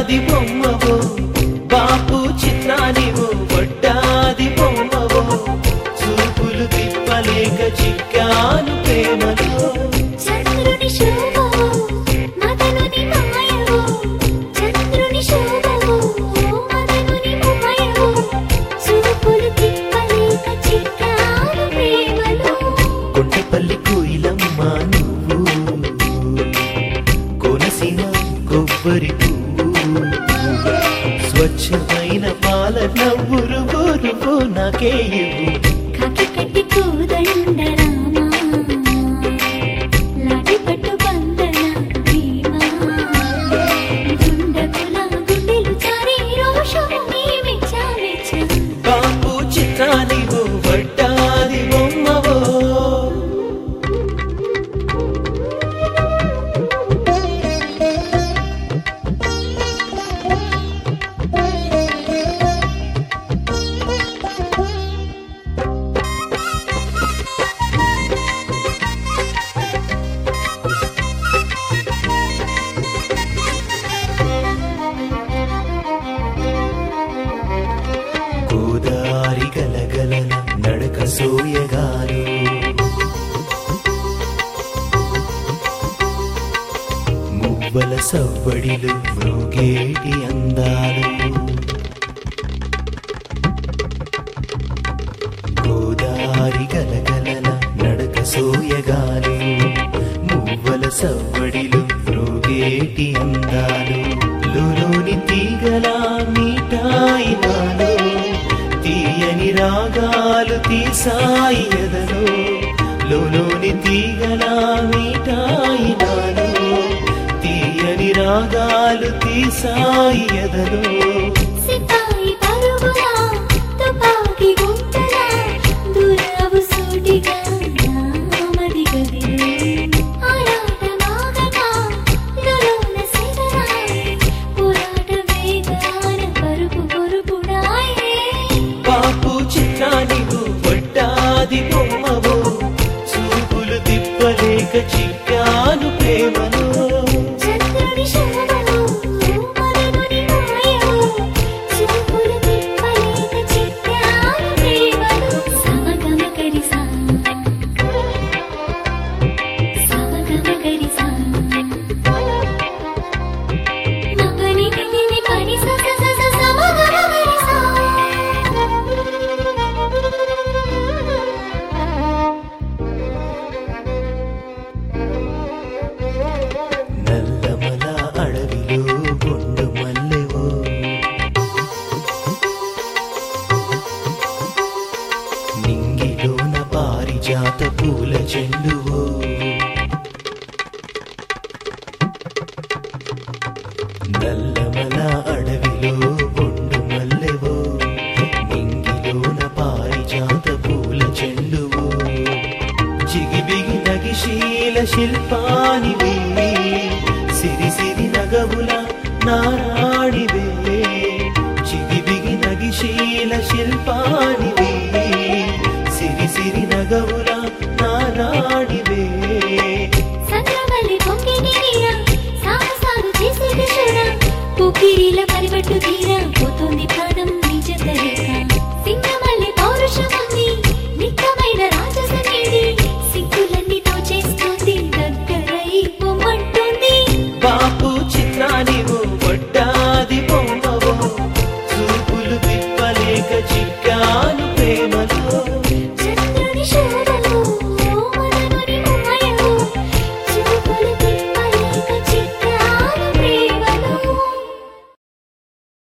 వడ్డాది బొమ్మవో బాపు చిత్రానివో వడ్డాది బొమ్మవో చూపులు తిప్పలేక చిక్కాను ప్రేమలో చంద్రుని శోభవో మదనుని మాయవో చంద్రుని శోభవో మదనుని మాయవో చూపులు తిప్పలేక చిక్కాను ప్రేమలో కొండపల్లి కోయిలమ్మ నువ్వు కొనసిన కొబ్బరి పువ్వు స్వచ్ఛమైన పాల నవ్వురు బోరుపో నాకే ఇవ్వు కాకి కట్టి కూదండ రామా లాటి పట్టు బందన భీమా గుండకుల గుండెలు చారి రోషము నీ మెచ్చ మెచ్చ బాపు చిత్రానివో వడ్డాది బొమ్మవో గోదారి గలగలన నడక సోయగాలు మువ్వల సవ్వడిలు మృగేటి అందాలు గోదారి గలగలన నడక సోయగాలు మువ్వల సవ్వడిలు మృగేటి అందాలు లోలోని తీగలా మీటాయి నాలో తీయని రాగాలు తీసాయి ఎదలో లోలోని తీగలా మీటాయి నాలో తీయని రాగాలు తీసాయి ఎదలో సిపాయి పరుగులా తుపాకి గుంటలా దూరవు సూటిగా నామది గదిలో ఆరాట మాగగా లలోన సిగరాయి పోరాట వేగాన పరుపు పొరుపుడాయే బాపు చిత్రానివు వడ్డాది బొమ్మవో చూపులు తిప్పలేక చిక్కాను ప్రేమలో చంద్రుని శోభలో మదనుని మాయలో చూపులు తిప్పలేక చిక్కాను ప్రేమలో సమగమ కరిసా సమగమ కరిసా మగని నిని పని స స స స సమగమ కరిసా నల్లమల అడవిలో కొండు మల్లెవో నింగిలోన పారిజాత పూల చెండువో నల్లమల అడవిలో కొండు మల్లెవో నింగిలోన పారిజాత పూల చెండువో చిగిబిగి నగిశీల శిల్పానివే సిరి సిరి నగవుల నారాణివే చిగిబిగి నగిశీల శిల్పానివే సిరి సిరి నగవుల నారాణివే సంద్రవల్లి పొంగి నీరా సాహసాలు చేసే దిశరా పుకిరిల పరిబట్టు తీరా పోతుంది ప్రాణం